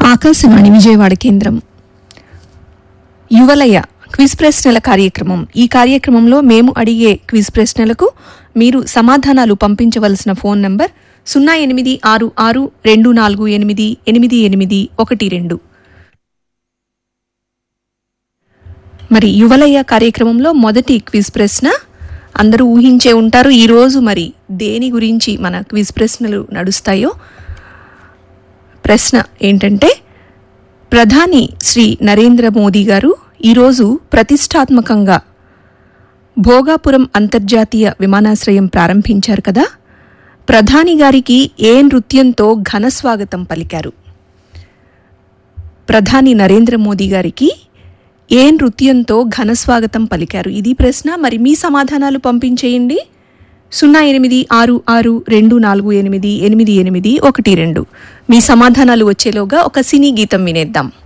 ఆకాశవాణి విజయవాడ కేంద్రం యువలయ క్విజ్ ప్రశ్నల కార్యక్రమం ఈ కార్యక్రమంలో మేము అడిగే క్విజ్ ప్రశ్నలకు మీరు సమాధానాలు పంపించవలసిన ఫోన్ నంబర్ సున్నా ఎనిమిది ఆరు ఆరు రెండు నాలుగు ఎనిమిది ఎనిమిది ఎనిమిది ఒకటి రెండు మరి యువలయ కార్యక్రమంలో మొదటి క్విజ్ ప్రశ్న అందరూ ఊహించే ఉంటారు ఈరోజు మరి దేని గురించి మన క్విజ్ ప్రశ్నలు నడుస్తాయో ప్రశ్న ఏంటంటే ప్రధాని శ్రీ నరేంద్ర మోదీ గారు ఈరోజు ప్రతిష్టాత్మకంగా భోగాపురం అంతర్జాతీయ విమానాశ్రయం ప్రారంభించారు కదా ప్రధాని గారికి ఏ నృత్యంతో ఘన స్వాగతం పలికారు ప్రధాని నరేంద్ర మోదీ గారికి ఏ నృత్యంతో ఘన స్వాగతం పలికారు ఇది ప్రశ్న మరి మీ సమాధానాలు పంపించేయండి సున్నా ఎనిమిది ఆరు ఆరు రెండు నాలుగు ఎనిమిది ఎనిమిది ఎనిమిది ఒకటి రెండు మీ సమాధానాలు వచ్చేలోగా ఒక సినీ గీతం వినేద్దాం